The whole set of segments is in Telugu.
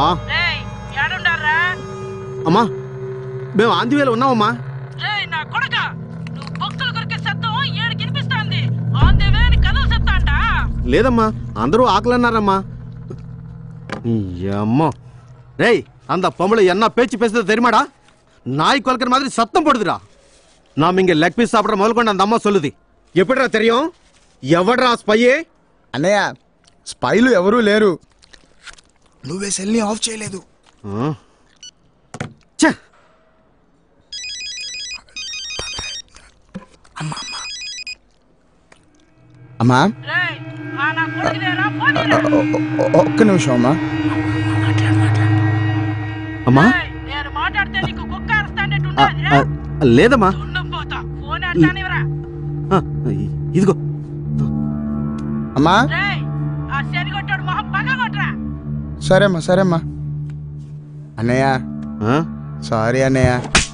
రేయ్ ఏడుండారా అమ్మా మేము ఆందివేలు ఉన్నామమ్మా రేయ్ నా కొడక నువ్వు బొక్కలు కొరికే శబ్దం ఏడు వినిపిస్తాంది ఆన్ ది వే అని కథలు చెప్తాంట లేదమ్మా అందరూ ఆకలన్నారమ్మా అమ్మో రేయ్ அந்த பொம்பளை என்ன பேச்சு பேசுறது தெரியுமாடா நாய் கொல்கிற மாதிரி சத்தம் போடுதுடா நாம் இங்க லெக் பீஸ் சாப்பிட்ற முதல் கொண்டு அந்த அம்மா சொல்லுது எப்படிடா தெரியும் ఎవడ్రా స్పయ్యే అన్నయ్య స్పైలు ఎవరూ లేరు నువ్వే సెల్ని ఆఫ్ చేయలేదు ఛే అమ్మా రేయ్ ఆ నా కొడుకునేరా పోనీరా ఒ- ఒ- ఒక్క నిమిషం అమ్మా అమ్మా రేయ్, నేను మాట్లాడితే నీకు కుక్క ఆ, అరుస్తానట్టున్నది ఆ, లేదమ్మా ఉండం పోతా ఫోన్ ఆడతానివరా ఆ, ఇదిగో అమ్మా రేయ్ ఆ శని కొట్టాడు మొహం పగ కొట్రా సరే అమ్మా సరే అమ్మా అన్నయ్య ఆ? సారీ అన్నయ్య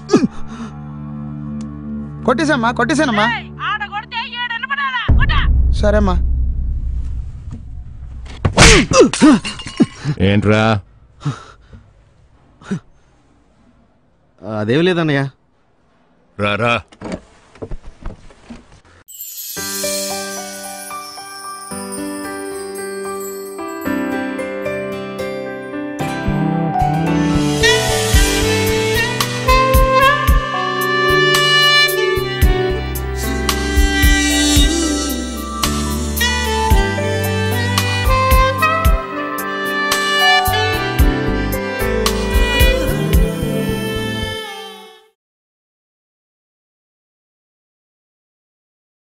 కొట్టేసామ్మా కొట్టేసానమ్మా రేయ్ ఆడ కొడితే ఏడు వినపడాలా కొట్టా సరే అమ్మా ఏంట్రా అదేం లేదన్నయ్య రారా